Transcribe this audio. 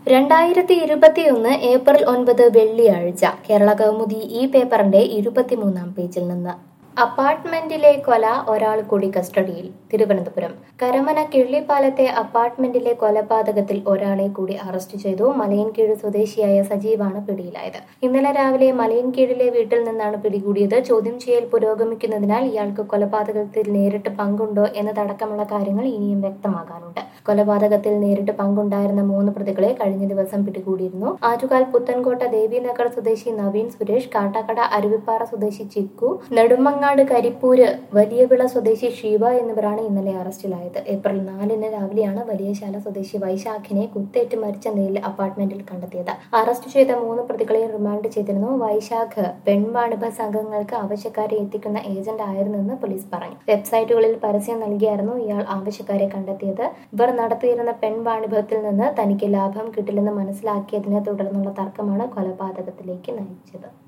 രണ്ടായിരത്തി ഇരുപത്തിയൊന്ന് ഏപ്രിൽ ഒൻപത് വെള്ളിയാഴ്ച കേരള കൗമുദി ഈ പേപ്പറിന്റെ ഇരുപത്തിമൂന്നാം പേജിൽ നിന്ന് അപ്പാർട്ട്മെന്റിലെ കൊല ഒരാൾ കൂടി കസ്റ്റഡിയിൽ തിരുവനന്തപുരം കരമന കിള്ളിപ്പാലത്തെ അപ്പാർട്ട്മെന്റിലെ കൊലപാതകത്തിൽ ഒരാളെ കൂടി അറസ്റ്റ് ചെയ്തു മലയൻകീഴ് സ്വദേശിയായ സജീവാണ് പിടിയിലായത് ഇന്നലെ രാവിലെ മലയൻകീഴിലെ വീട്ടിൽ നിന്നാണ് പിടികൂടിയത് ചോദ്യം ചെയ്യൽ പുരോഗമിക്കുന്നതിനാൽ ഇയാൾക്ക് കൊലപാതകത്തിൽ നേരിട്ട് പങ്കുണ്ടോ എന്നതടക്കമുള്ള കാര്യങ്ങൾ ഇനിയും വ്യക്തമാകാനുണ്ട് കൊലപാതകത്തിൽ നേരിട്ട് പങ്കുണ്ടായിരുന്ന മൂന്ന് പ്രതികളെ കഴിഞ്ഞ ദിവസം പിടികൂടിയിരുന്നു ആറ്റുകാൽ പുത്തൻകോട്ട ദേവിനഗർ സ്വദേശി നവീൻ സുരേഷ് കാട്ടാക്കട അരുവിപ്പാറ സ്വദേശി ചിക്കു നെടുമങ്ങാട് കരിപ്പൂര് വലിയവിള സ്വദേശി ഷീബ എന്നിവരാണ് ഇന്നലെ അറസ്റ്റിലായത് ഏപ്രിൽ നാലിന് രാവിലെയാണ് വലിയശാല സ്വദേശി വൈശാഖിനെ കുത്തേറ്റ് മരിച്ച നിലയിൽ അപ്പാർട്ട്മെന്റിൽ കണ്ടെത്തിയത് അറസ്റ്റ് ചെയ്ത മൂന്ന് പ്രതികളെ റിമാൻഡ് ചെയ്തിരുന്നു വൈശാഖ് പെൺവാണിഭ സംഘങ്ങൾക്ക് ആവശ്യക്കാരെ എത്തിക്കുന്ന ഏജന്റ് ആയിരുന്നെന്ന് പോലീസ് പറഞ്ഞു വെബ്സൈറ്റുകളിൽ പരസ്യം നൽകിയായിരുന്നു ഇയാൾ ആവശ്യക്കാരെ കണ്ടെത്തിയത് ഇവർ നടത്തിയിരുന്ന പെൺവാണിഭത്തിൽ നിന്ന് തനിക്ക് ലാഭം കിട്ടില്ലെന്ന് മനസ്സിലാക്കിയതിനെ തുടർന്നുള്ള തർക്കമാണ് കൊലപാതകത്തിലേക്ക് നയിച്ചത്